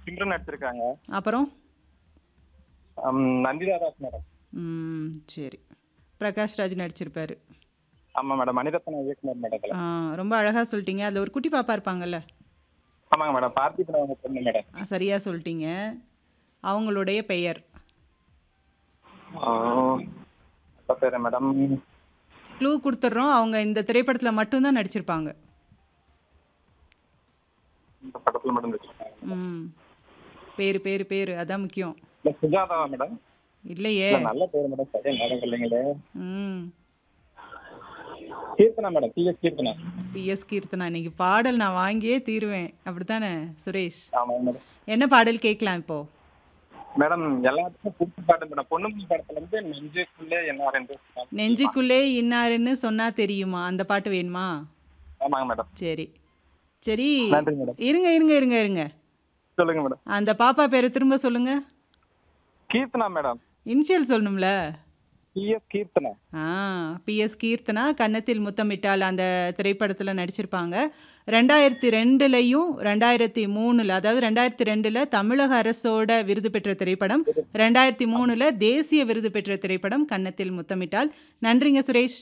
சிம்ரன் நடிச்சிருக்காங்க அப்புறம் அம், நந்திதா தாஸ் மேடம் ம் சரி பிரகாஷ் ராஜ் நடிச்சிருப்பாரு ஆமா மேடம் மணிரத்னம் இயக்குனர் மேடம் இதுல. ஆ, ரொம்ப அழகாக சொல்லிட்டீங்க அதில் ஒரு குட்டி பாப்பா இருப்பாங்கல்ல ஆமாங்க மேடம் பார்த்திபன் அவங்க பொண்ணு மேடம் ஆ, சரியா சொல்லிட்டீங்க அவங்களுடைய பெயர் ஆ, அப்பா பேரு மேடம் க்ளூ கொடுத்துட்றோம் அவங்க இந்த திரைப்படத்தில் மட்டும்தான் நடிச்சிருப்பாங்க இந்த படத்துல மேடம் நடிச்சிருக்காங்க ம் பேர் பேர் பேர் அதான் முக்கியம் இல்ல சுஜாதாவா மேடம் இல்லையே இல்ல நல்ல பேரு மேடம் சரியா மேடம் இல்லைங்களே ம் Keerthana madam T S Keerthana PS Keerthana இன்னைக்கு பாடல் நான் வாங்கியே தீருவேன் அப்படித்தானே சுரேஷ் ஆமாங்க மேடம் என்ன பாடல் கேட்கலாம் இப்போ மேடம் எல்லாத்துக்கும் பிடிச்ச பாட்டு மேடம் பொண்ணுமணி படத்துல இருந்து நெஞ்சுக்குள்ளே என்ன ரெண்டு நெஞ்சுக்குள்ளே இன்னாருன்னு சொன்னா தெரியுமா அந்த பாட்டு வேணுமா ஆமாங்க மேடம் சரி சரி நன்றி மேடம் இருங்க இருங்க இருங்க இருங்க சொல்லுங்க மேடம் அந்த பாப்பா பேரை திரும்ப சொல்லுங்க கீர்த்தனா மேடம் இனிஷியல் சொல்லணும்ல டி எஸ் கீர்த்தனா ஆ பிஎஸ் கீர்த்தனா கன்னத்தில் முத்தமிட்டால் அந்த திரைப்படத்தில் நடிச்சிருப்பாங்க ரெண்டாயிரத்தி ரெண்டுலையும் ரெண்டாயிரத்தி மூணில் அதாவது ரெண்டாயிரத்தி ரெண்டில் தமிழக அரசோட விருது பெற்ற திரைப்படம் ரெண்டாயிரத்தி மூணில் தேசிய விருது பெற்ற திரைப்படம் கன்னத்தில் முத்தமிட்டால் நன்றிங்க சுரேஷ்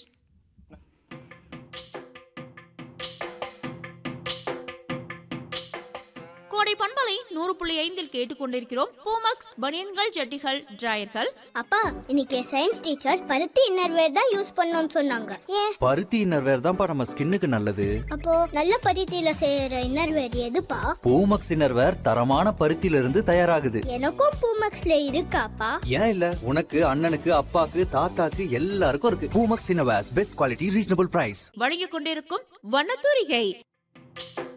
கோடை பண்பலை நூறு புள்ளி ஐந்தில் கேட்டுக்கொண்டிருக்கிறோம் பூமக்ஸ் பனியன்கள் ஜட்டிகள் டிராயர்கள் அப்பா இன்னைக்கு சயின்ஸ் டீச்சர் பருத்தி இன்னர்வேர் தான் யூஸ் பண்ணணும்னு சொன்னாங்க ஏன் பருத்தி இன்னர்வேர் தான்ப்பா நம்ம ஸ்கின்னுக்கு நல்லது அப்போ நல்ல பருத்தியில செய்யற இன்னர்வேர் எதுப்பா பூமக்ஸ் இன்னர்வேர் தரமான பருத்தியில இருந்து தயாராகுது எனக்கும் பூமக்ஸ்ல இருக்காப்பா ஏன் இல்ல உனக்கு அண்ணனுக்கு அப்பாக்கு தாத்தாக்கு எல்லாருக்கும் இருக்கு Poomex innerwears best quality reasonable price வழங்கிக் கொண்டிருக்கும் வண்ணத்தூரிகை